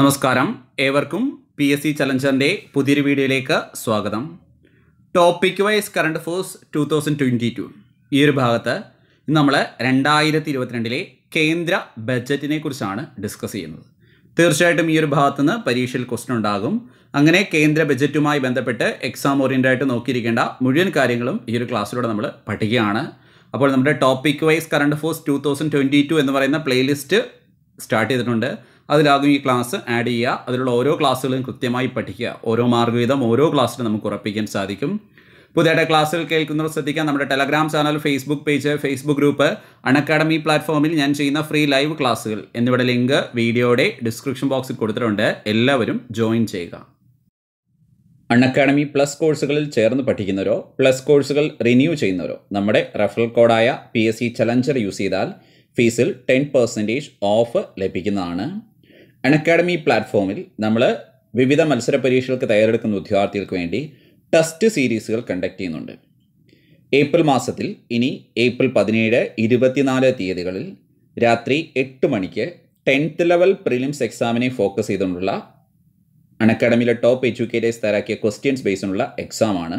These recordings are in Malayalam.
നമസ്കാരം ഏവർക്കും പി എസ് സി ചലഞ്ചറിൻ്റെ പുതിയൊരു വീഡിയോയിലേക്ക് സ്വാഗതം topic wise current affairs two thousand twenty two ഈ ഒരു ഭാഗത്ത് ഇന്ന് നമ്മൾ രണ്ടായിരത്തി ഇരുപത്തിരണ്ടിലെ കേന്ദ്ര ബജറ്റിനെ കുറിച്ചാണ് ഡിസ്കസ് ചെയ്യുന്നത് തീർച്ചയായിട്ടും ഈ ഒരു ഭാഗത്ത് നിന്ന് പരീക്ഷയിൽ ക്വസ്റ്റൻ ഉണ്ടാകും അങ്ങനെ കേന്ദ്ര ബജറ്റുമായി ബന്ധപ്പെട്ട് എക്സാം ഓറിയൻ്റ് ആയിട്ട് നോക്കിയിരിക്കേണ്ട മുഴുവൻ കാര്യങ്ങളും ഈ ഒരു ക്ലാസ്സിലൂടെ നമ്മൾ പഠിക്കുകയാണ് അപ്പോൾ നമ്മുടെ topic wise current affairs two thousand twenty two എന്ന് പറയുന്ന പ്ലേലിസ്റ്റ് സ്റ്റാർട്ട് ചെയ്തിട്ടുണ്ട് അതിലാകും ഈ ക്ലാസ് ആഡ് ചെയ്യുക അതിലുള്ള ഓരോ ക്ലാസ്സുകളും കൃത്യമായി പഠിക്കുക ഓരോ മാർക്ക് വീതം ഓരോ ക്ലാസ്സിലും നമുക്ക് ഉറപ്പിക്കാൻ സാധിക്കും പുതിയതായിട്ട് ക്ലാസ്സുകൾ കേൾക്കുന്നവർ ശ്രദ്ധിക്കാൻ നമ്മുടെ Telegram channel Facebook page Facebook group Unacademy പ്ലാറ്റ്ഫോമിൽ ഞാൻ ചെയ്യുന്ന ഫ്രീ ലൈവ് ക്ലാസ്സുകൾ എന്നിവിടെ ലിങ്ക് വീഡിയോയുടെ ഡിസ്ക്രിപ്ഷൻ ബോക്സിൽ കൊടുത്തിട്ടുണ്ട് എല്ലാവരും ജോയിൻ ചെയ്യുക അൺഅക്കാഡമി പ്ലസ് കോഴ്സുകളിൽ ചേർന്ന് പഠിക്കുന്നവരോ പ്ലസ് കോഴ്സുകൾ റിന്യൂ ചെയ്യുന്നവരോ നമ്മുടെ റെഫറൽ കോഡായ P S C Challenger use ചെയ്താൽ ഫീസിൽ ടെൻ പെർസെൻറ്റേജ് ഓഫ് ലഭിക്കുന്നതാണ് അൺഅക്കാഡമി പ്ലാറ്റ്ഫോമിൽ നമ്മൾ വിവിധ മത്സര പരീക്ഷകൾക്ക് തയ്യാറെടുക്കുന്ന ഉദ്യോഗാർത്ഥികൾക്ക് വേണ്ടി ടെസ്റ്റ് സീരീസുകൾ കണ്ടക്ട് ചെയ്യുന്നുണ്ട് ഏപ്രിൽ മാസത്തിൽ ഇനി ഏപ്രിൽ പതിനേഴ് ഇരുപത്തിനാല് തീയതികളിൽ രാത്രി എട്ട് മണിക്ക് ടെൻത്ത് ലെവൽ പ്രിലിംസ് എക്സാമിനെ ഫോക്കസ് ചെയ്തുകൊണ്ടുള്ള അൺഅക്കാഡമിയിലെ ടോപ്പ് എഡ്യൂക്കേറ്റേഴ്സ് തയ്യാറാക്കിയ ക്വസ്റ്റ്യൻസ് ബേസിനുള്ള എക്സാമാണ്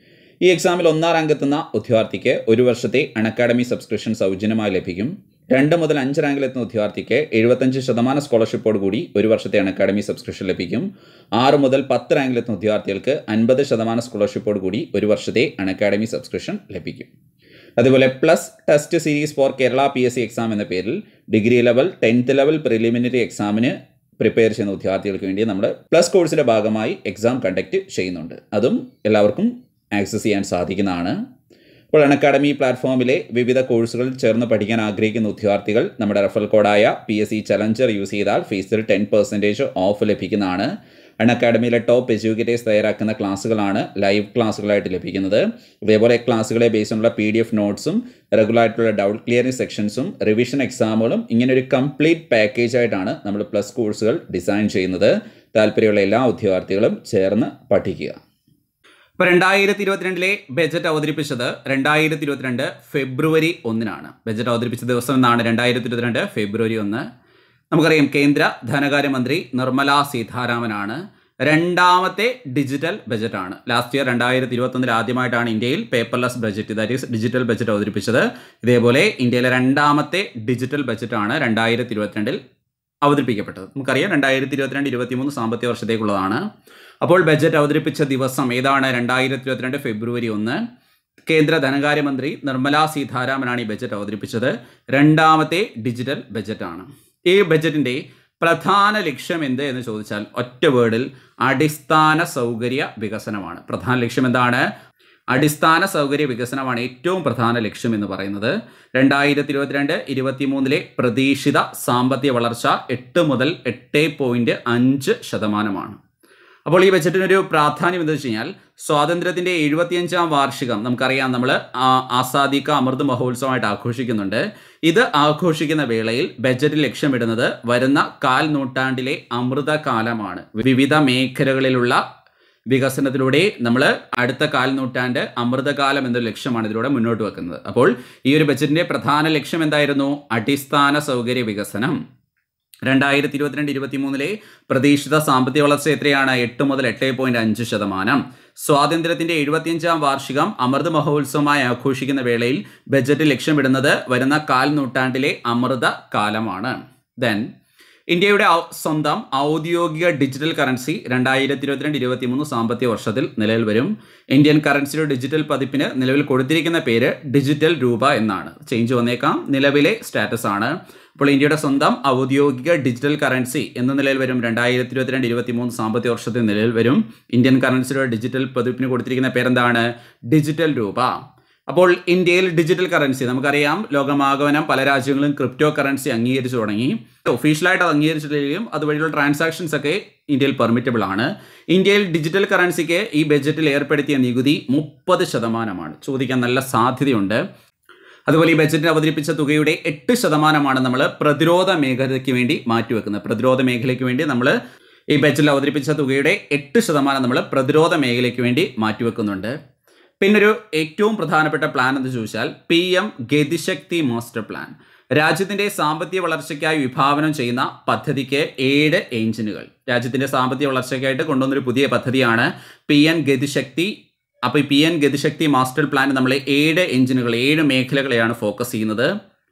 ഈ എക്സാമിൽ ഒന്നാം റാങ്കെത്തുന്ന ഉദ്യോഗാർത്ഥിക്ക് ഒരു വർഷത്തെ അൺഅക്കാഡമി സബ്സ്ക്രിപ്ഷൻ സൗജന്യമായി ലഭിക്കും രണ്ട് മുതൽ അഞ്ച് റാങ്കിലെത്തുന്ന ഉദ്യോഗാർത്ഥിക്ക് എഴുപത്തഞ്ച് ശതമാനം സ്കോളർഷിപ്പോട് കൂടി ഒരു വർഷത്തെ അൺഅക്കാഡമി സബ്സ്ക്രിപ്ഷൻ ലഭിക്കും ആറ് മുതൽ പത്ത് റാങ്കിലെത്തുന്ന ഉദ്യോഗാർത്ഥികൾക്ക് അൻപത് ശതമാനം സ്കോളർഷിപ്പോട് കൂടി ഒരു വർഷത്തെ അൺഅക്കാഡമി സബ്സ്ക്രിപ്ഷൻ ലഭിക്കും അതുപോലെ plus test series for Kerala P S C exam എന്ന പേരിൽ degree level tenth level preliminary എക്സാമിന് പ്രിപ്പയർ ചെയ്യുന്ന ഉദ്യോഗാർത്ഥികൾക്ക് വേണ്ടി നമ്മൾ പ്ലസ് കോഴ്സിൻ്റെ ഭാഗമായി എക്സാം കണ്ടക്ട് ചെയ്യുന്നുണ്ട് അതും എല്ലാവർക്കും ആക്സസ് ചെയ്യാൻ സാധിക്കുന്നതാണ് അപ്പോൾ അക്കാഡമി പ്ലാറ്റ്ഫോമിലെ വിവിധ കോഴ്സുകൾ ചേർന്ന് പഠിക്കാൻ ആഗ്രഹിക്കുന്ന ഉദ്യോഗാർത്ഥികൾ നമ്മുടെ റെഫറൽ കോഡായ P S C Challenger use ചെയ്താൽ ഫീസിൽ ടെൻ പെർസെൻറ്റേജ് ഓഫ് ലഭിക്കുന്നതാണ് അക്കാഡമിയിലെ ടോപ്പ് എഡ്യൂക്കേറ്റേഴ്സ് തയ്യാറാക്കുന്ന ക്ലാസ്സുകളാണ് ലൈവ് ക്ലാസ്സുകളായിട്ട് ലഭിക്കുന്നത് അതേപോലെ ക്ലാസ്സുകളെ ബേസ് ഉള്ള പി ഡി എഫ് നോട്ട്സും റെഗുലർ ആയിട്ടുള്ള ഡൗട്ട് ക്ലിയറിംഗ് സെക്ഷൻസും റിവിഷൻ എക്സാമുകളും ഇങ്ങനെ ഒരു കംപ്ലീറ്റ് പാക്കേജ് ആയിട്ടാണ് നമ്മൾ പ്ലസ് കോഴ്സുകൾ ഡിസൈൻ ചെയ്യുന്നത് താല്പര്യമുള്ള എല്ലാ ഉദ്യോഗാർത്ഥികളും ചേർന്ന് പഠിക്കുക ഇപ്പോൾ രണ്ടായിരത്തി ഇരുപത്തിരണ്ടിലെ ബജറ്റ് അവതരിപ്പിച്ചത് രണ്ടായിരത്തി ഇരുപത്തിരണ്ട് ഫെബ്രുവരി ഒന്നിനാണ് ബജറ്റ് അവതരിപ്പിച്ച ദിവസം എന്നാണ് രണ്ടായിരത്തി ഇരുപത്തിരണ്ട് ഫെബ്രുവരി ഒന്ന് നമുക്കറിയാം കേന്ദ്ര ധനകാര്യമന്ത്രി നിർമ്മല സീതാരാമനാണ് രണ്ടാമത്തെ ഡിജിറ്റൽ ബജറ്റാണ് ലാസ്റ്റ് ഇയർ രണ്ടായിരത്തി ഇരുപത്തൊന്നിൽ ആദ്യമായിട്ടാണ് ഇന്ത്യയിൽ paperless budget that is digital budget അവതരിപ്പിച്ചത് ഇതേപോലെ ഇന്ത്യയിലെ രണ്ടാമത്തെ ഡിജിറ്റൽ ബജറ്റാണ് രണ്ടായിരത്തി ഇരുപത്തിരണ്ടിൽ അവതരിപ്പിക്കപ്പെട്ടത് നമുക്കറിയാം രണ്ടായിരത്തി ഇരുപത്തിരണ്ട് ഇരുപത്തിമൂന്ന് സാമ്പത്തിക വർഷത്തേക്കുള്ളതാണ് അപ്പോൾ ബജറ്റ് അവതരിപ്പിച്ച ദിവസം ഏതാണ് രണ്ടായിരത്തി ഇരുപത്തിരണ്ട് ഫെബ്രുവരി ഒന്ന് കേന്ദ്ര ധനകാര്യമന്ത്രി നിർമ്മല സീതാരാമനാണ് ഈ ബജറ്റ് അവതരിപ്പിച്ചത് രണ്ടാമത്തെ ഡിജിറ്റൽ ബജറ്റാണ് ഈ ബജറ്റിൻ്റെ പ്രധാന ലക്ഷ്യം എന്ത് എന്ന് ചോദിച്ചാൽ ഒറ്റ വേർഡിൽ അടിസ്ഥാന സൗകര്യ വികസനമാണ് പ്രധാന ലക്ഷ്യം എന്താണ് അടിസ്ഥാന സൗകര്യ വികസനമാണ് ഏറ്റവും പ്രധാന ലക്ഷ്യം എന്ന് പറയുന്നത് രണ്ടായിരത്തി ഇരുപത്തിരണ്ട് ഇരുപത്തി മൂന്നിലെ പ്രതീക്ഷിത സാമ്പത്തിക വളർച്ച എട്ട് മുതൽ എട്ട് പോയിന്റ് അഞ്ച് ശതമാനമാണ് അപ്പോൾ ഈ ബജറ്റിനൊരു പ്രാധാന്യം എന്താ വെച്ച് കഴിഞ്ഞാൽ സ്വാതന്ത്ര്യത്തിൻ്റെ എഴുപത്തിയഞ്ചാം വാർഷികം നമുക്കറിയാം നമ്മൾ ആസാദിക അമൃത് മഹോത്സവമായിട്ട് ആഘോഷിക്കുന്നുണ്ട് ഇത് ആഘോഷിക്കുന്ന വേളയിൽ ബജറ്റിൽ ലക്ഷ്യമിടുന്നത് വരുന്ന കാൽ നൂറ്റാണ്ടിലെ അമൃതകാലമാണ് വിവിധ മേഖലകളിലുള്ള വികസനത്തിലൂടെ നമ്മൾ അടുത്ത കാൽ നൂറ്റാണ്ട് അമൃതകാലം എന്നൊരു ലക്ഷ്യമാണ് ഇതിലൂടെ മുന്നോട്ട് വെക്കുന്നത് അപ്പോൾ ഈ ഒരു ബജറ്റിൻ്റെ പ്രധാന ലക്ഷ്യം എന്തായിരുന്നു അടിസ്ഥാന സൗകര്യ വികസനം രണ്ടായിരത്തി ഇരുപത്തിരണ്ട് ഇരുപത്തി മൂന്നിലെ പ്രതീക്ഷിത സാമ്പത്തിക വളർച്ച എത്രയാണ് എട്ട് മുതൽ എട്ട് പോയിന്റ് അഞ്ച് ശതമാനം സ്വാതന്ത്ര്യത്തിന്റെ എഴുപത്തിയഞ്ചാം വാർഷികം അമൃത് മഹോത്സവമായി ആഘോഷിക്കുന്ന വേളയിൽ ബജറ്റ് ലക്ഷ്യമിടുന്നത് വരുന്ന കാൽ നൂറ്റാണ്ടിലെ അമൃത കാലമാണ് ദെൻ ഇന്ത്യയുടെ സ്വന്തം ഔദ്യോഗിക ഡിജിറ്റൽ കറൻസി രണ്ടായിരത്തി ഇരുപത്തിരണ്ട് ഇരുപത്തി മൂന്ന് സാമ്പത്തിക വർഷത്തിൽ നിലവിൽ വരും ഇന്ത്യൻ കറൻസിയുടെ ഡിജിറ്റൽ പതിപ്പിന് നിലവിൽ കൊടുത്തിരിക്കുന്ന പേര് ഡിജിറ്റൽ രൂപ എന്നാണ് ചേഞ്ച് വന്നേക്കാം നിലവിലെ സ്റ്റാറ്റസ് ആണ് അപ്പോൾ ഇന്ത്യയുടെ സ്വന്തം ഔദ്യോഗിക ഡിജിറ്റൽ കറൻസി എന്ന നിലയിൽ വരും രണ്ടായിരത്തി ഇരുപത്തിരണ്ട് ഇരുപത്തി മൂന്ന് സാമ്പത്തിക വർഷത്തിൽ നിലവിൽ വരും ഇന്ത്യൻ കറൻസിയുടെ ഡിജിറ്റൽ പതിപ്പിന് കൊടുത്തിരിക്കുന്ന പേരെന്താണ് ഡിജിറ്റൽ രൂപ അപ്പോൾ ഇന്ത്യയിൽ ഡിജിറ്റൽ കറൻസി നമുക്കറിയാം ലോകമാഗമനം പല രാജ്യങ്ങളും ക്രിപ്റ്റോ കറൻസി അംഗീകരിച്ചു തുടങ്ങി ഒഫീഷ്യലായിട്ട് അത് അംഗീകരിച്ചിട്ടില്ലെങ്കിലും അതുവഴിയുള്ള ട്രാൻസാക്ഷൻസ് ഒക്കെ ഇന്ത്യയിൽ പെർമിറ്റബിൾ ആണ് ഇന്ത്യയിൽ ഡിജിറ്റൽ കറൻസിക്ക് ഈ ബജറ്റിൽ ഏർപ്പെടുത്തിയ നികുതി മുപ്പത് ശതമാനമാണ് ചോദിക്കാൻ നല്ല സാധ്യതയുണ്ട് അതുപോലെ ഈ ബജറ്റിൽ അവതരിപ്പിച്ച തുകയുടെ എട്ട് ശതമാനമാണ് നമ്മൾ പ്രതിരോധ മേഖലയ്ക്ക് വേണ്ടി മാറ്റിവെക്കുന്നത് പ്രതിരോധ മേഖലയ്ക്ക് വേണ്ടി നമ്മൾ ഈ ബജറ്റിൽ അവതരിപ്പിച്ച തുകയുടെ എട്ട് ശതമാനം നമ്മൾ പ്രതിരോധ മേഖലയ്ക്ക് വേണ്ടി മാറ്റിവെക്കുന്നുണ്ട് പിന്നൊരു ഏറ്റവും പ്രധാനപ്പെട്ട പ്ലാൻ എന്ന് ചോദിച്ചാൽ P M Gati Shakti master plan രാജ്യത്തിന്റെ സാമ്പത്തിക വളർച്ചയ്ക്കായി വിഭാവനം ചെയ്യുന്ന പദ്ധതിക്ക് ഏഴ് എഞ്ചിനുകൾ രാജ്യത്തിന്റെ സാമ്പത്തിക വളർച്ചയ്ക്കായിട്ട് കൊണ്ടുവന്നൊരു പുതിയ പദ്ധതിയാണ് പി എൻ ഗതിശക്തി അപ്പോൾ ഈ P M Gatishakti master plan നമ്മൾ ഏഴ് എഞ്ചിനുകൾ ഏഴ് മേഖലകളെയാണ് ഫോക്കസ് ചെയ്യുന്നത്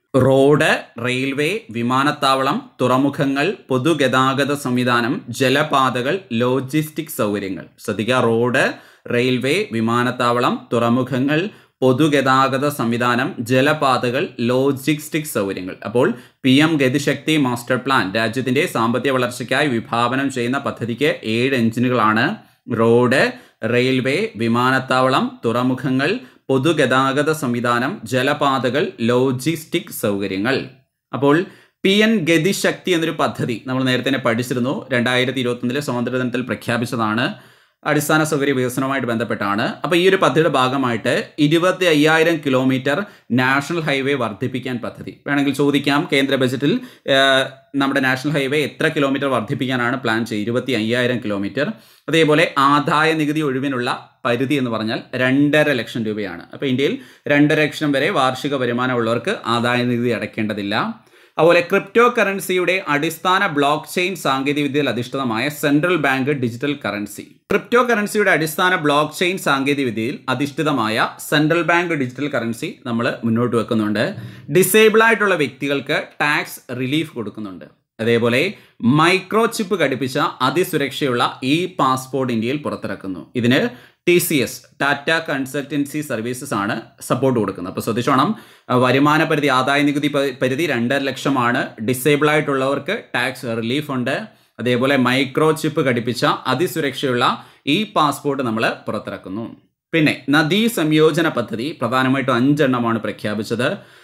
റോഡ് റെയിൽവേ വിമാനത്താവളം തുറമുഖങ്ങൾ പൊതുഗതാഗത സംവിധാനം ജലപാതകൾ ലോജിസ്റ്റിക് സൗകര്യങ്ങൾ ശ്രദ്ധിക്കുക റോഡ് റെയിൽവേ വിമാനത്താവളം തുറമുഖങ്ങൾ പൊതുഗതാഗത സംവിധാനം ജലപാതകൾ ലോജിസ്റ്റിക് സൗകര്യങ്ങൾ അപ്പോൾ P M Gati Shakti master plan രാജ്യത്തിന്റെ സാമ്പത്തിക വളർച്ചയ്ക്കായി വിഭാവനം ചെയ്യുന്ന പദ്ധതിക്ക് ഏഴ് എഞ്ചിനുകളാണ് റോഡ് റെയിൽവേ വിമാനത്താവളം തുറമുഖങ്ങൾ പൊതുഗതാഗത സംവിധാനം ജലപാതകൾ ലോജിസ്റ്റിക് സൗകര്യങ്ങൾ അപ്പോൾ പി എൻ ഗതിശക്തി എന്നൊരു പദ്ധതി നമ്മൾ നേരത്തെ തന്നെ പഠിച്ചിരുന്നു രണ്ടായിരത്തി ഇരുപത്തൊന്നിലെ സ്വാതന്ത്ര്യദിനത്തിൽ പ്രഖ്യാപിച്ചതാണ് അടിസ്ഥാന സൗകര്യ വികസനവുമായിട്ട് ബന്ധപ്പെട്ടാണ് അപ്പോൾ ഈ ഒരു പദ്ധതിയുടെ ഭാഗമായിട്ട് ഇരുപത്തി അയ്യായിരം കിലോമീറ്റർ നാഷണൽ ഹൈവേ വർദ്ധിപ്പിക്കാൻ പദ്ധതി വേണമെങ്കിൽ ചോദിക്കാം കേന്ദ്ര ബജറ്റിൽ ഏഹ്, നമ്മുടെ നാഷണൽ ഹൈവേ എത്ര കിലോമീറ്റർ വർദ്ധിപ്പിക്കാനാണ് പ്ലാൻ ചെയ്യുക ഇരുപത്തി അയ്യായിരം കിലോമീറ്റർ അതേപോലെ ആദായ നികുതി ഒഴിവിനുള്ള പരിധി എന്ന് പറഞ്ഞാൽ രണ്ടര ലക്ഷം രൂപയാണ് അപ്പോൾ ഇന്ത്യയിൽ രണ്ടര ലക്ഷം വരെ വാർഷിക വരുമാനമുള്ളവർക്ക് ആദായ നികുതി അടയ്ക്കേണ്ടതില്ല അതുപോലെ ക്രിപ്റ്റോ കറൻസിയുടെ അടിസ്ഥാന ബ്ലോക്ക് ചെയിൻ സാങ്കേതികവിദ്യയിൽ അധിഷ്ഠിതമായ central bank digital currency crypto കറൻസിയുടെ അടിസ്ഥാന ബ്ലോക്ക് ചെയിൻ സാങ്കേതികവിദ്യയിൽ അധിഷ്ഠിതമായ സെൻട്രൽ ബാങ്ക് ഡിജിറ്റൽ കറൻസി നമ്മൾ മുന്നോട്ട് വെക്കുന്നുണ്ട് ഡിസേബിൾ ആയിട്ടുള്ള വ്യക്തികൾക്ക് ടാക്സ് റിലീഫ് കൊടുക്കുന്നുണ്ട് അതേപോലെ മൈക്രോ ചിപ്പ് ഘടിപ്പിച്ച അതിസുരക്ഷയുള്ള ഇ പാസ്പോർട്ട് ഇന്ത്യയിൽ പുറത്തിറക്കുന്നു ഇതിന് T C S Tata Consultancy Services ആണ് സപ്പോർട്ട് കൊടുക്കുന്നത് അപ്പോൾ ശ്രദ്ധിച്ചോണം അഹ് വരുമാന പരിധി ആദായ നികുതി പ- പരിധി രണ്ടര ലക്ഷമാണ് ഡിസേബിൾ ആയിട്ടുള്ളവർക്ക് ടാക്സ് റിലീഫ് ഉണ്ട് അതേപോലെ മൈക്രോ ചിപ്പ് ഘടിപ്പിച്ച അതിസുരക്ഷയുള്ള ഈ പാസ്പോർട്ട് നമ്മൾ പുറത്തിറക്കുന്നു പിന്നെ നദീ സംയോജന പദ്ധതി പ്രധാനമായിട്ടും അഞ്ചെണ്ണമാണ് പ്രഖ്യാപിച്ചത്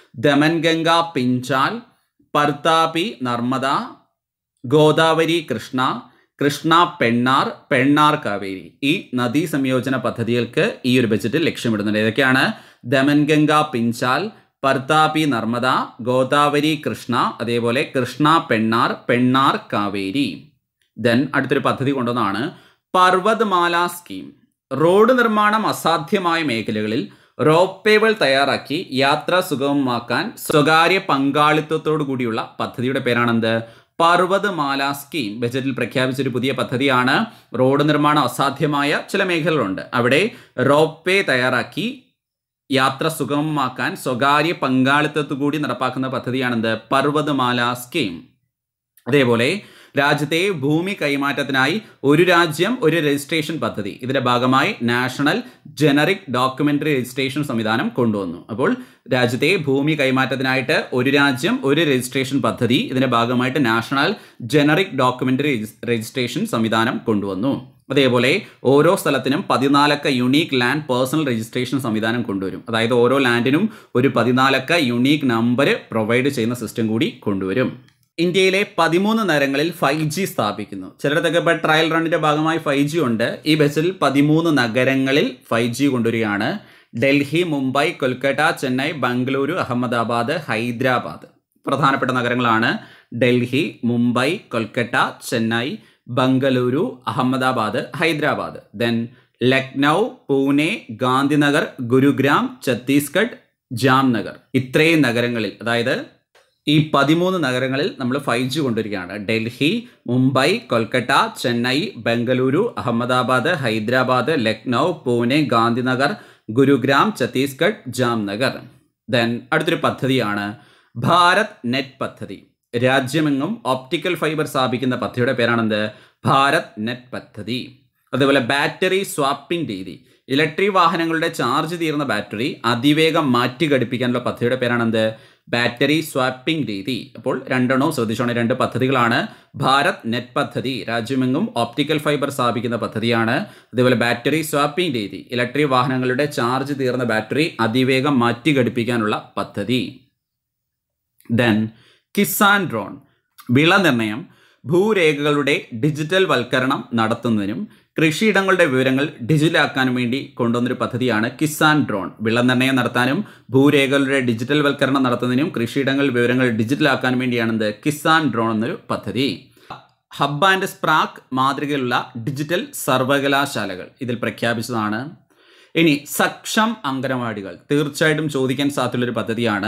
ദമൻഗംഗ പിഞ്ചാൽ പർത്താപി നർമ്മദ ഗോദാവരി കൃഷ്ണ കൃഷ്ണ പെണ്ണാർ പെണ്ണാർ കാവേരി ഈ നദീ സംയോജന പദ്ധതികൾക്ക് ഈ ഒരു ബജറ്റിൽ ലക്ഷ്യമിടുന്നുണ്ട് ഏതൊക്കെയാണ് ദമൻഗംഗ പിഞ്ചാൽ പർത്താപി നർമ്മദ ഗോദാവരി കൃഷ്ണ അതേപോലെ കൃഷ്ണ പെണ്ണാർ പെണ്ണാർ കാവേരി ദെൻ അടുത്തൊരു പദ്ധതി കൊണ്ടുവന്നാണ് പർവ്വത്മാല സ്കീം റോഡ് നിർമ്മാണം അസാധ്യമായ മേഖലകളിൽ റോപ്പേകൾ തയ്യാറാക്കി യാത്ര സുഗമമാക്കാൻ സ്വകാര്യ പങ്കാളിത്തത്തോടു കൂടിയുള്ള പദ്ധതിയുടെ പേരാണെന്ത് പർവ്വതമാല സ്കീം ബജറ്റിൽ പ്രഖ്യാപിച്ചൊരു പുതിയ പദ്ധതിയാണ് റോഡ് നിർമ്മാണം അസാധ്യമായ ചില മേഖലകളുണ്ട് അവിടെ റോപ്പേ തയ്യാറാക്കി യാത്ര സുഗമമാക്കാൻ സ്വകാര്യ പങ്കാളിത്തത്തു കൂടി നടപ്പാക്കുന്ന പദ്ധതിയാണെന്ത് പർവ്വതമാല സ്കീം അതേപോലെ രാജ്യത്തെ ഭൂമി കൈമാറ്റത്തിനായി ഒരു രാജ്യം ഒരു രജിസ്ട്രേഷൻ പദ്ധതി ഇതിന്റെ ഭാഗമായി നാഷണൽ ജനറിക് ഡോക്യുമെന്ററി രജിസ്ട്രേഷൻ സംവിധാനം കൊണ്ടുവന്നു അപ്പോൾ രാജ്യത്തെ ഭൂമി കൈമാറ്റത്തിനായിട്ട് ഒരു രാജ്യം ഒരു രജിസ്ട്രേഷൻ പദ്ധതി ഇതിന്റെ ഭാഗമായിട്ട് നാഷണൽ ജനറിക് ഡോക്യുമെന്ററി രജിസ്ട്രേഷൻ സംവിധാനം കൊണ്ടുവന്നു അതേപോലെ ഓരോ സ്ഥലത്തിനും പതിനാലക്ക യുണീക്ക് ലാൻഡ് പേഴ്സണൽ രജിസ്ട്രേഷൻ സംവിധാനം കൊണ്ടുവരും അതായത് ഓരോ ലാൻഡിനും ഒരു പതിനാലക്ക യുണീക്ക് നമ്പർ പ്രൊവൈഡ് ചെയ്യുന്ന സിസ്റ്റം കൂടി കൊണ്ടുവരും ഇന്ത്യയിലെ പതിമൂന്ന് നഗരങ്ങളിൽ ഫൈവ് ജി സ്ഥാപിക്കുന്നു ചിലയിടത്തൊക്കെ ഇപ്പോൾ ട്രയൽ റണ്ണിന്റെ ഭാഗമായി ഫൈവ് ജി ഉണ്ട് ഈ ബസ്സിൽ പതിമൂന്ന് നഗരങ്ങളിൽ ഫൈവ് ജി കൊണ്ടുവരികയാണ് ഡൽഹി മുംബൈ കൊൽക്കത്ത ചെന്നൈ ബംഗളൂരു അഹമ്മദാബാദ് ഹൈദരാബാദ് പ്രധാനപ്പെട്ട നഗരങ്ങളാണ് ഡൽഹി മുംബൈ കൊൽക്കത്ത ചെന്നൈ ബംഗളൂരു അഹമ്മദാബാദ് ഹൈദരാബാദ് ദെൻ ലക്നൗ പൂനെ ഗാന്ധിനഗർ ഗുരുഗ്രാം ഛത്തീസ്ഗഡ് ജാംനഗർ ഇത്രയും നഗരങ്ങളിൽ അതായത് ഈ പതിമൂന്ന് നഗരങ്ങളിൽ നമ്മൾ ഫൈവ് ജി കൊണ്ടുവരികയാണ് ഡൽഹി മുംബൈ കൊൽക്കത്ത ചെന്നൈ ബംഗളൂരു അഹമ്മദാബാദ് ഹൈദരാബാദ് ലക്നൗ പൂനെ ഗാന്ധിനഗർ ഗുരുഗ്രാം ഛത്തീസ്ഗഡ് ജാംനഗർ ദെൻ അടുത്തൊരു പദ്ധതിയാണ് ഭാരത് നെറ്റ് പദ്ധതി രാജ്യമെങ്ങും ഓപ്റ്റിക്കൽ ഫൈബർ സ്ഥാപിക്കുന്ന പദ്ധതിയുടെ പേരാണെന്ത് ഭാരത് നെറ്റ് പദ്ധതി അതുപോലെ ബാറ്ററി സ്വാപ്പിംഗ് രീതി ഇലക്ട്രിക് വാഹനങ്ങളുടെ ചാർജ് തീർന്ന ബാറ്ററി അതിവേഗം മാറ്റി ഘടിപ്പിക്കാനുള്ള പദ്ധതിയുടെ പേരാണെന്ത് ബാറ്ററി സ്വാപ്പിംഗ് രീതി അപ്പോൾ രണ്ടെണ്ണവും ശ്രദ്ധിച്ചോണം രണ്ട് പദ്ധതികളാണ് ഭാരത് നെറ്റ് പദ്ധതി രാജ്യമെങ്ങും ഓപ്റ്റിക്കൽ ഫൈബർ സ്ഥാപിക്കുന്ന പദ്ധതിയാണ് അതേപോലെ ബാറ്ററി സ്വാപ്പിംഗ് രീതി ഇലക്ട്രിക് വാഹനങ്ങളുടെ ചാർജ് തീർന്ന ബാറ്ററി അതിവേഗം മാറ്റി ഘടിപ്പിക്കാനുള്ള പദ്ധതി ദെൻ കിസാൻ ഡ്രോൺ വിളനിർണ്ണയം ഭൂരേഖകളുടെ ഡിജിറ്റൽ വൽക്കരണം നടത്തുന്നതിനും കൃഷിയിടങ്ങളുടെ വിവരങ്ങൾ ഡിജിറ്റലാക്കാനും വേണ്ടി കൊണ്ടുവന്നൊരു പദ്ധതിയാണ് കിസാൻ ഡ്രോൺ വിളനിർണ്ണയം നടത്താനും ഭൂരേഖകളുടെ ഡിജിറ്റൽ വൽക്കരണം നടത്തുന്നതിനും കൃഷിയിടങ്ങൾ വിവരങ്ങൾ ഡിജിറ്റലാക്കാനും വേണ്ടിയാണെന്ത് കിസാൻ ഡ്രോൺ എന്നൊരു പദ്ധതി ഹബ് ആൻഡ് സ്പ്രാക്ക് മാതൃകയിലുള്ള ഡിജിറ്റൽ സർവകലാശാലകൾ ഇതിൽ പ്രഖ്യാപിച്ചതാണ് ഇനി സക്ഷം അംഗനവാടികൾ തീർച്ചയായിട്ടും ചോദിക്കാൻ സാധ്യതയുള്ളൊരു പദ്ധതിയാണ്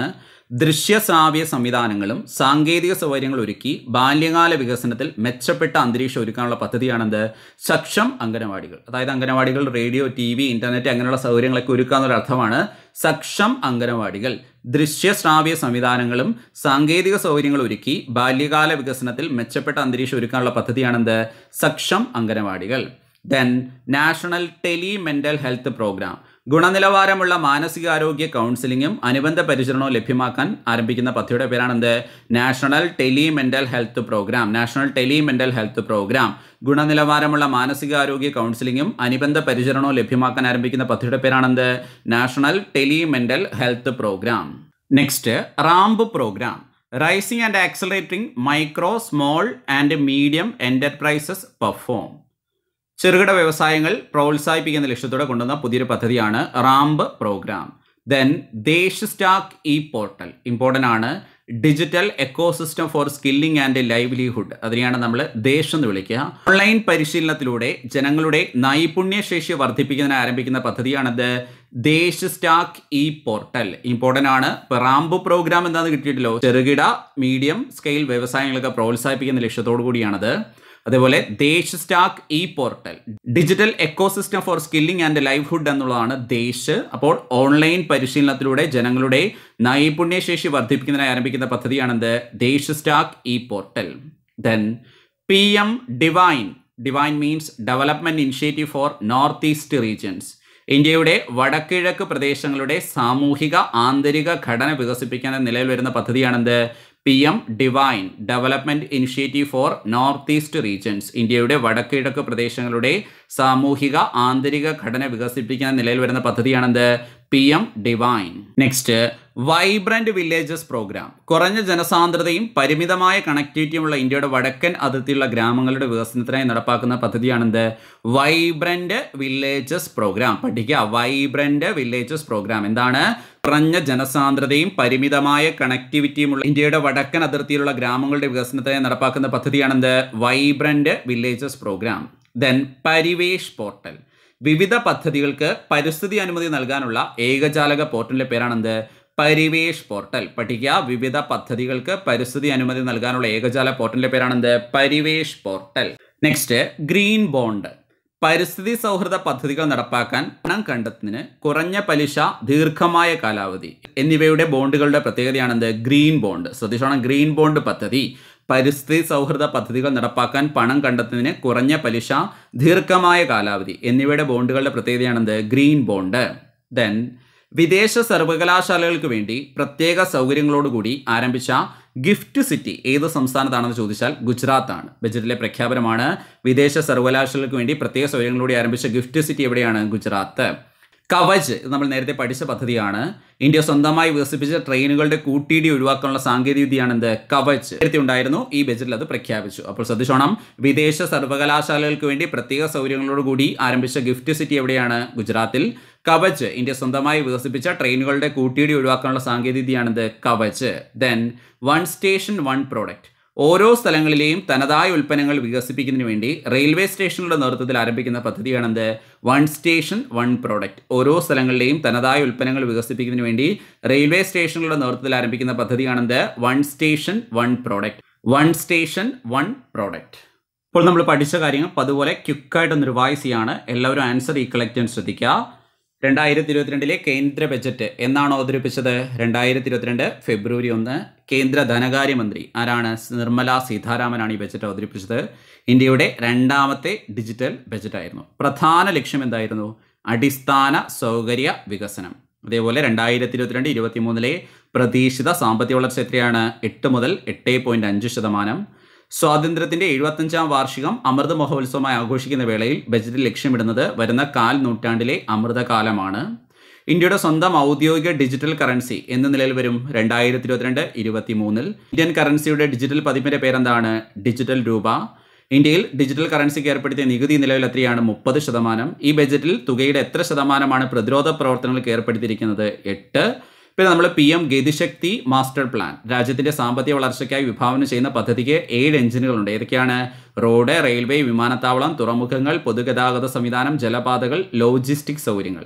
ദൃശ്യശ്രാവ്യ സംവിധാനങ്ങളും സാങ്കേതിക സൗകര്യങ്ങൾ ഒരുക്കി ബാല്യകാല വികസനത്തിൽ മെച്ചപ്പെട്ട അന്തരീക്ഷം ഒരുക്കാനുള്ള പദ്ധതിയാണെന്ത് സക്ഷം അംഗനവാടികൾ അതായത് അംഗനവാടികൾ റേഡിയോ ടി വി ഇന്റർനെറ്റ് അങ്ങനെയുള്ള സൗകര്യങ്ങളൊക്കെ ഒരുക്കാന്നുള്ള അർത്ഥമാണ് സക്ഷം അംഗനവാടികൾ ദൃശ്യശ്രാവ്യ സംവിധാനങ്ങളും സാങ്കേതിക സൗകര്യങ്ങൾ ഒരുക്കി ബാല്യകാല വികസനത്തിൽ മെച്ചപ്പെട്ട അന്തരീക്ഷം ഒരുക്കാനുള്ള പദ്ധതിയാണെന്ത് സക്ഷം അംഗനവാടികൾ then national tele mental health programme ഗുണനിലവാരമുള്ള മാനസികാരോഗ്യ കൗൺസിലിങ്ങും അനുബന്ധ പരിചരണവും ലഭ്യമാക്കാൻ ആരംഭിക്കുന്ന പദ്ധതിയുടെ പേരാണെന്ത് national tele mental health programme national tele mental health programme ഗുണനിലവാരമുള്ള മാനസികാരോഗ്യ കൗൺസിലിങ്ങും അനുബന്ധ പരിചരണവും ലഭ്യമാക്കാൻ ആരംഭിക്കുന്ന പദ്ധതിയുടെ പേരാണെന്ത് national tele mental health programme next RAMP programme raising and accelerating micro small and medium enterprises perform ചെറുകിട വ്യവസായങ്ങൾ പ്രോത്സാഹിപ്പിക്കുന്ന ലക്ഷ്യത്തോടെ കൊണ്ടുവന്ന പുതിയൊരു പദ്ധതിയാണ് റാംബ് പ്രോഗ്രാം ദെൻ ദേശ് സ്റ്റാക്ക് ഇ പോർട്ടൽ ഇമ്പോർട്ടൻ്റ് ആണ് digital ecosystem for skilling and livelihood അതിനെയാണ് നമ്മൾ ദേശ് എന്ന് വിളിക്കുക ഓൺലൈൻ പരിശീലനത്തിലൂടെ ജനങ്ങളുടെ നൈപുണ്യശേഷി വർദ്ധിപ്പിക്കുന്നതിന് ആരംഭിക്കുന്ന പദ്ധതിയാണത് Desh stack e portal important ആണ് ഇപ്പോൾ റാംബ് പ്രോഗ്രാം എന്താണെന്ന് കിട്ടിയിട്ടല്ലോ ചെറുകിട മീഡിയം സ്കെയിൽ വ്യവസായങ്ങളൊക്കെ പ്രോത്സാഹിപ്പിക്കുന്ന ലക്ഷ്യത്തോടു കൂടിയാണത് അതേപോലെ Desh stack e portal digital ecosystem for skilling and livelihood എന്നുള്ളതാണ് ദേശ് അപ്പോൾ ഓൺലൈൻ പരിശീലനത്തിലൂടെ ജനങ്ങളുടെ നൈപുണ്യശേഷി വർദ്ധിപ്പിക്കുന്നതിനായി ആരംഭിക്കുന്ന പദ്ധതിയാണെന്ത് Desh stack e portal then P M divine divine means development initiative for north east regions ഇന്ത്യയുടെ വടക്കിഴക്ക് പ്രദേശങ്ങളുടെ സാമൂഹിക ആന്തരിക ഘടന വികസിപ്പിക്കാൻ നിലയിൽ വരുന്ന പദ്ധതിയാണെന്ത് P M divine development initiative for north east regions ഇന്ത്യയുടെ വടക്കിഴക്ക് പ്രദേശങ്ങളുടെ സാമൂഹിക ആന്തരിക ഘടന വികസിപ്പിക്കാൻ നിലയിൽ വരുന്ന പദ്ധതിയാണെന്ത് P M divine next vibrant villages programme കുറഞ്ഞ ജനസാന്ദ്രതയും പരിമിതമായ കണക്ടിവിറ്റിയുമുള്ള ഇന്ത്യയുടെ വടക്കൻ അതിർത്തിയുള്ള ഗ്രാമങ്ങളുടെ വികസനത്തിനായി നടപ്പാക്കുന്ന പദ്ധതിയാണെന്ത് വൈബ്രന്റ് വില്ലേജസ് പ്രോഗ്രാം പഠിക്കുക വൈബ്രന്റ് വില്ലേജസ് പ്രോഗ്രാം എന്താണ് കുറഞ്ഞ ജനസാന്ദ്രതയും പരിമിതമായ കണക്ടിവിറ്റിയുമുള്ള ഇന്ത്യയുടെ വടക്കൻ അതിർത്തിയിലുള്ള ഗ്രാമങ്ങളുടെ വികസനത്തിനായി നടപ്പാക്കുന്ന പദ്ധതിയാണെന്ത് vibrant villages programme then Parivesh portal വിവിധ പദ്ധതികൾക്ക് പരിസ്ഥിതി അനുമതി നൽകാനുള്ള ഏകജാലക പോർട്ടലിന്റെ പേരാണെന്ത് പരിവേഷ് പോർട്ടൽ പഠിക്കുക വിവിധ പദ്ധതികൾക്ക് പരിസ്ഥിതി അനുമതി നൽകാനുള്ള ഏകജാല പോർട്ടലിന്റെ പേരാണെന്ത് Parivesh portal next green bond പരിസ്ഥിതി സൗഹൃദ പദ്ധതികൾ നടപ്പാക്കാൻ പണം കണ്ടെത്തുന്നതിന് കുറഞ്ഞ പലിശ ദീർഘമായ കാലാവധി എന്നിവയുടെ ബോണ്ടുകളുടെ പ്രത്യേകതയാണെന്ത് ഗ്രീൻ ബോണ്ട് ശ്രദ്ധിച്ചോണം ഗ്രീൻ ബോണ്ട് പദ്ധതി പരിസ്ഥിതി സൗഹൃദ പദ്ധതികൾ നടപ്പാക്കാൻ പണം കണ്ടെത്തുന്നതിന് കുറഞ്ഞ പലിശ ദീർഘമായ കാലാവധി എന്നിവയുടെ ബോണ്ടുകളുടെ പ്രത്യേകതയാണെന്ത് ഗ്രീൻ ബോണ്ട് ദെൻ വിദേശ സർവകലാശാലകൾക്ക് വേണ്ടി പ്രത്യേക സൗകര്യങ്ങളോടുകൂടി ആരംഭിച്ച ഗിഫ്റ്റ് സിറ്റി ഏത് സംസ്ഥാനത്താണെന്ന് ചോദിച്ചാൽ ഗുജറാത്താണ് ബജറ്റിലെ പ്രഖ്യാപനമാണ് വിദേശ സർവകലാശാലകൾക്ക് വേണ്ടി പ്രത്യേക സൗകര്യങ്ങളോടെ ആരംഭിച്ച ഗിഫ്റ്റ് സിറ്റി എവിടെയാണ് ഗുജറാത്ത് കവച് ഇത് നമ്മൾ നേരത്തെ പഠിച്ച പദ്ധതിയാണ് ഇന്ത്യ സ്വന്തമായി വികസിപ്പിച്ച ട്രെയിനുകളുടെ കൂട്ടിയിടി ഒഴിവാക്കാനുള്ള സാങ്കേതിക വിദ്യയാണ് എന്ത് കവച് നേരത്തെ ഉണ്ടായിരുന്നു ഈ ബജറ്റിൽ അത് പ്രഖ്യാപിച്ചു അപ്പോൾ ശ്രദ്ധിച്ചോണം വിദേശ സർവകലാശാലകൾക്ക് വേണ്ടി പ്രത്യേക സൗകര്യങ്ങളോടുകൂടി ആരംഭിച്ച ഗിഫ്റ്റ് സിറ്റി എവിടെയാണ് ഗുജറാത്തിൽ കവച് ഇന്ത്യ സ്വന്തമായി വികസിപ്പിച്ച ട്രെയിനുകളുടെ കൂട്ടിയിടി ഒഴിവാക്കാനുള്ള സാങ്കേതിക വിദ്യയാണിത് Kavach then one station one product ഓരോ സ്ഥലങ്ങളിലെയും തനതായ ഉൽപ്പന്നങ്ങൾ വികസിപ്പിക്കുന്നതിന് വേണ്ടി റെയിൽവേ സ്റ്റേഷനുകളുടെ നേതൃത്വത്തിൽ ആരംഭിക്കുന്ന പദ്ധതിയാണെന്ത് വൺ സ്റ്റേഷൻ വൺ പ്രോഡക്റ്റ് ഓരോ സ്ഥലങ്ങളിലെയും തനതായ ഉൽപ്പന്നങ്ങൾ വികസിപ്പിക്കുന്നതിന് വേണ്ടി റെയിൽവേ സ്റ്റേഷനുകളുടെ നേതൃത്വത്തിൽ ആരംഭിക്കുന്ന പദ്ധതിയാണെന്ത് one station one product one station one product ഇപ്പോൾ നമ്മൾ പഠിച്ച കാര്യങ്ങൾ അതുപോലെ ക്വിക്കായിട്ടൊന്ന് റിവൈസ് ചെയ്യാണ് എല്ലാവരും ആൻസർ ഈ കളക്ട് ചെയ്യാൻ ശ്രദ്ധിക്കുക രണ്ടായിരത്തി ഇരുപത്തിരണ്ടിലെ കേന്ദ്ര ബജറ്റ് എന്നാണ് അവതരിപ്പിച്ചത് രണ്ടായിരത്തി ഇരുപത്തിരണ്ട് ഫെബ്രുവരി ഒന്ന് കേന്ദ്ര ധനകാര്യമന്ത്രി ആരാണ് നിർമ്മല സീതാരാമനാണ് ഈ ബജറ്റ് അവതരിപ്പിച്ചത് ഇന്ത്യയുടെ രണ്ടാമത്തെ ഡിജിറ്റൽ ബജറ്റായിരുന്നു പ്രധാന ലക്ഷ്യം എന്തായിരുന്നു അടിസ്ഥാന സൗകര്യ വികസനം അതേപോലെ രണ്ടായിരത്തി ഇരുപത്തിരണ്ട് ഇരുപത്തി മൂന്നിലെ പ്രതീക്ഷിത സാമ്പത്തിക വളർച്ച എത്രയാണ് എട്ട് മുതൽ എട്ട് പോയിന്റ് അഞ്ച് ശതമാനം സ്വാതന്ത്ര്യത്തിന്റെ എഴുപത്തഞ്ചാം വാർഷികം അമൃത മഹോത്സവമായി ആഘോഷിക്കുന്ന വേളയിൽ ബജറ്റിൽ ലക്ഷ്യമിടുന്നത് വരുന്ന കാൽ നൂറ്റാണ്ടിലെ അമൃതകാലമാണ് ഇന്ത്യയുടെ സ്വന്തം ഔദ്യോഗിക ഡിജിറ്റൽ കറൻസി എന്ന നിലയിൽ വരും രണ്ടായിരത്തി ഇരുപത്തിരണ്ട് ഇരുപത്തി മൂന്നിൽ ഇന്ത്യൻ കറൻസിയുടെ ഡിജിറ്റൽ പതിപ്പിന്റെ പേരെന്താണ് ഡിജിറ്റൽ രൂപ ഇന്ത്യയിൽ ഡിജിറ്റൽ കറൻസിക്ക് ഏർപ്പെടുത്തിയ നികുതി നിലവിൽ എത്രയാണ് മുപ്പത് ശതമാനം ഈ ബജറ്റിൽ തുകയുടെ എത്ര ശതമാനമാണ് പ്രതിരോധ പ്രവർത്തനങ്ങൾക്ക് ഏർപ്പെടുത്തിയിരിക്കുന്നത് എട്ട് പിന്നെ നമ്മൾ P M Gati Shakti master plan രാജ്യത്തിന്റെ സാമ്പത്തിക വളർച്ചയ്ക്കായി വിഭാവന ചെയ്യുന്ന പദ്ധതിക്ക് ഏഴ് എഞ്ചിനുകളുണ്ട് ഏതൊക്കെയാണ് റോഡ് റെയിൽവേ വിമാനത്താവളം തുറമുഖങ്ങൾ പൊതുഗതാഗത സംവിധാനം ജലപാതകൾ ലോജിസ്റ്റിക് സൗകര്യങ്ങൾ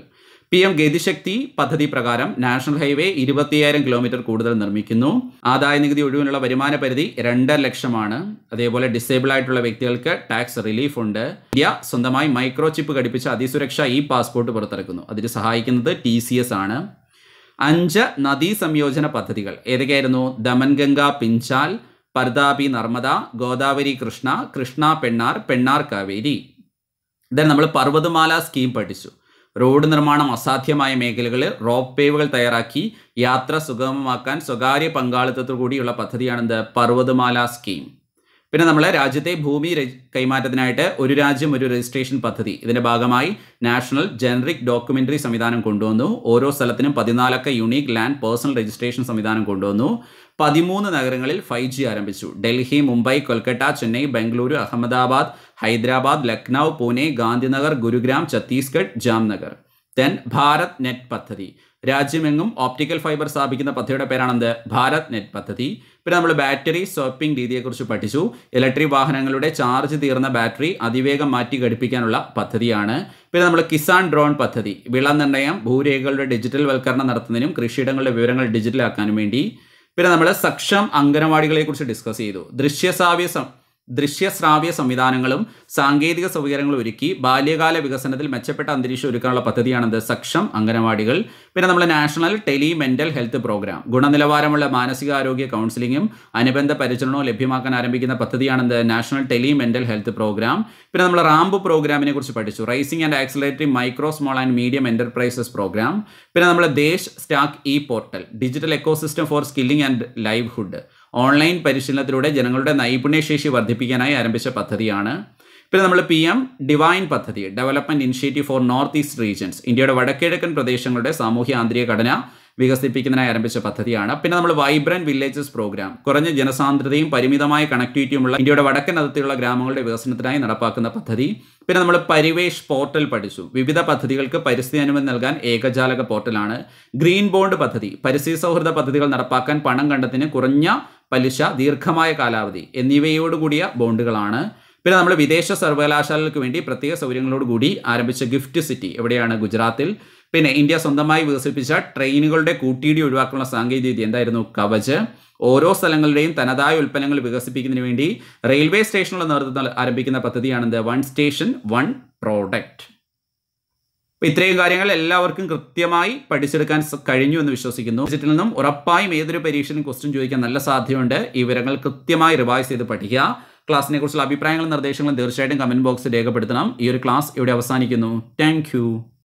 പി എം ഗതിശക്തി പദ്ധതി പ്രകാരം നാഷണൽ ഹൈവേ ഇരുപത്തിയായിരം കിലോമീറ്റർ കൂടുതൽ നിർമ്മിക്കുന്നു ആദായ നികുതി ഒഴിവിനുള്ള വരുമാന പരിധി രണ്ടര ലക്ഷമാണ് അതേപോലെ ഡിസേബിൾ ആയിട്ടുള്ള വ്യക്തികൾക്ക് ടാക്സ് റിലീഫ് ഉണ്ട് ഇന്ത്യ സ്വന്തമായി മൈക്രോ ചിപ്പ് ഘടിപ്പിച്ച അതിസുരക്ഷ ഇ പാസ്പോർട്ട് പുറത്തിറക്കുന്നു അതിന് സഹായിക്കുന്നത് ടി സി എസ് ആണ് അഞ്ച് നദീ സംയോജന പദ്ധതികൾ ഏതൊക്കെയായിരുന്നു ദമൻഗംഗ പിഞ്ചാൽ പർദാബി നർമ്മദ ഗോദാവരി കൃഷ്ണ കൃഷ്ണ പെണ്ണാർ പെണ്ണാർ കാവേരി ദെൻ നമ്മൾ പർവ്വതമാല സ്കീം പഠിച്ചു റോഡ് നിർമ്മാണം അസാധ്യമായ മേഖലകളിൽ റോപ്പ് വേവുകൾ തയ്യാറാക്കി യാത്ര സുഗമമാക്കാൻ സ്വകാര്യ പങ്കാളിത്തത്തോടു കൂടിയുള്ള പദ്ധതിയാണെന്ത് പർവ്വതമാല സ്കീം പിന്നെ നമ്മൾ രാജ്യത്തെ ഭൂമി രജി- കൈമാറ്റത്തിനായിട്ട് ഒരു രാജ്യം ഒരു രജിസ്ട്രേഷൻ പദ്ധതി ഇതിന്റെ ഭാഗമായി നാഷണൽ ജനറിക് ഡോക്യുമെന്ററി സംവിധാനം കൊണ്ടുവന്നു ഓരോ സ്ഥലത്തിനും പതിനാലക്ക യുണീക് ലാൻഡ് പേഴ്സണൽ രജിസ്ട്രേഷൻ സംവിധാനം കൊണ്ടുവന്നു പതിമൂന്ന് നഗരങ്ങളിൽ ഫൈവ് ജി ആരംഭിച്ചു ഡൽഹി മുംബൈ കൊൽക്കത്ത ചെന്നൈ ബംഗളൂരു അഹമ്മദാബാദ് ഹൈദരാബാദ് ലക്നൗ പൂനെ ഗാന്ധിനഗർ ഗുരുഗ്രാം ഛത്തീസ്ഗഡ് ജാംനഗർ ദെൻ ഭാരത് നെറ്റ് പദ്ധതി രാജ്യമെങ്ങും ഓപ്റ്റിക്കൽ ഫൈബർ സ്ഥാപിക്കുന്ന പദ്ധതിയുടെ പേരാണെന്ത് ഭാരത് നെറ്റ് പദ്ധതി പിന്നെ നമ്മൾ ബാറ്ററി സ്വപ്പിംഗ് രീതിയെക്കുറിച്ച് പഠിച്ചു ഇലക്ട്രിക് വാഹനങ്ങളുടെ ചാർജ് തീർന്ന ബാറ്ററി അതിവേഗം മാറ്റി ഘടിപ്പിക്കാനുള്ള പദ്ധതിയാണ് പിന്നെ നമ്മൾ കിസാൻ ഡ്രോൺ പദ്ധതി വിള നിർണ്ണയം ഭൂരേഖകളുടെ ഡിജിറ്റൽ വൽക്കരണം നടത്തുന്നതിനും കൃഷിയിടങ്ങളുടെ വിവരങ്ങൾ ഡിജിറ്റലാക്കാനും വേണ്ടി പിന്നെ നമ്മൾ സക്ഷം അംഗനവാടികളെ കുറിച്ച് ഡിസ്കസ് ചെയ്തു ദൃശ്യസാവ്യ സം ദൃശ്യശ്രാവ്യ സംവിധാനങ്ങളും സാങ്കേതിക സൗകര്യങ്ങളും ഒരുക്കി ബാല്യകാല വികസനത്തിൽ മെച്ചപ്പെട്ട അന്തരീക്ഷം ഒരുക്കാനുള്ള പദ്ധതിയാണെന്ത് സക്ഷം അംഗനവാടികൾ പിന്നെ നമ്മൾ national tele mental health programme ഗുണനിലവാരമുള്ള മാനസികാരോഗ്യ കൗൺസിലിംഗും അനുബന്ധ പരിചരണവും ലഭ്യമാക്കാൻ ആരംഭിക്കുന്ന പദ്ധതിയാണെന്ത് national tele mental health programme പിന്നെ നമ്മൾ റാമ്പ് പ്രോഗ്രാമിനെ കുറിച്ച് പഠിച്ചു raising and accelerating micro small and medium enterprises programme പിന്നെ നമ്മൾ Desh stack e portal digital ecosystem for skilling and livelihood online പരിശീലനത്തിലൂടെ ജനങ്ങളുടെ നൈപുണ്യശേഷി വർദ്ധിപ്പിക്കാനായി ആരംഭിച്ച പദ്ധതിയാണ് പിന്നെ നമ്മൾ പി എം ഡിവൈൻ പദ്ധതി development initiative for north east regions ഇന്ത്യയുടെ വടക്കിഴക്കൻ പ്രദേശങ്ങളുടെ സാമൂഹ്യ ആന്തരിക ഘടന വികസിപ്പിക്കുന്നതിനായി ആരംഭിച്ച പദ്ധതിയാണ് പിന്നെ നമ്മൾ വൈബ്രന്റ് വില്ലേജസ് പ്രോഗ്രാം കുറഞ്ഞ ജനസാന്ദ്രതയും പരിമിതമായ കണക്ടിവിറ്റിയുമുള്ള ഇന്ത്യയുടെ വടക്കൻ അതിർത്തിയുള്ള ഗ്രാമങ്ങളുടെ വികസനത്തിനായി നടപ്പാക്കുന്ന പദ്ധതി പിന്നെ നമ്മൾ പരിവേഷ് പോർട്ടൽ പഠിച്ചു വിവിധ പദ്ധതികൾക്ക് പരിസ്ഥിതി അനുമതി നൽകാൻ ഏകജാലക പോർട്ടലാണ് ഗ്രീൻ ബോണ്ട് പദ്ധതി പരിസ്ഥിതി സൗഹൃദ പദ്ധതികൾ നടപ്പാക്കാൻ പണം കണ്ടെത്തിന് കുറഞ്ഞ പലിശ ദീർഘമായ കാലാവധി എന്നിവയോടുകൂടിയ ബോണ്ടുകളാണ് പിന്നെ നമ്മൾ വിദേശ സർവകലാശാലകൾക്ക് വേണ്ടി പ്രത്യേക സൗകര്യങ്ങളോട് കൂടി ആരംഭിച്ച ഗിഫ്റ്റ് സിറ്റി എവിടെയാണ് ഗുജറാത്തിൽ പിന്നെ ഇന്ത്യ സ്വന്തമായി വികസിപ്പിച്ച ട്രെയിനുകളുടെ കൂട്ടിയിടി ഒഴിവാക്കാനുള്ള സാങ്കേതിക വിദ്യ എന്തായിരുന്നു കവച് ഓരോ സ്ഥലങ്ങളുടെയും തനതായ ഉൽപ്പന്നങ്ങൾ വികസിപ്പിക്കുന്നതിന് വേണ്ടി റെയിൽവേ സ്റ്റേഷനുകളുടെ നേതൃത്വത്തിൽ ആരംഭിക്കുന്ന പദ്ധതിയാണെന്ത് വൺ സ്റ്റേഷൻ വൺ പ്രോഡക്റ്റ് അപ്പോൾ ഇത്രയും കാര്യങ്ങൾ എല്ലാവർക്കും കൃത്യമായി പഠിച്ചെടുക്കാൻ സ- കഴിഞ്ഞു എന്ന് വിശ്വസിക്കുന്നു ഇതിൽ നിന്നും ഉറപ്പായും ഏതൊരു പരീക്ഷയിലും ക്വസ്റ്റ്യൻ ചോദിക്കാൻ നല്ല സാധ്യതയുണ്ട് ഈ വിവരങ്ങൾ കൃത്യമായി റിവൈസ് ചെയ്ത് പഠിക്കുക ക്ലാസ്സിനെ കുറിച്ചുള്ള അഭിപ്രായങ്ങളും നിർദ്ദേശങ്ങളും തീർച്ചയായിട്ടും കമന്റ് ബോക്സിൽ രേഖപ്പെടുത്തണം ഈ ഒരു ക്ലാസ് ഇവിടെ അവസാനിക്കുന്നു താങ്ക്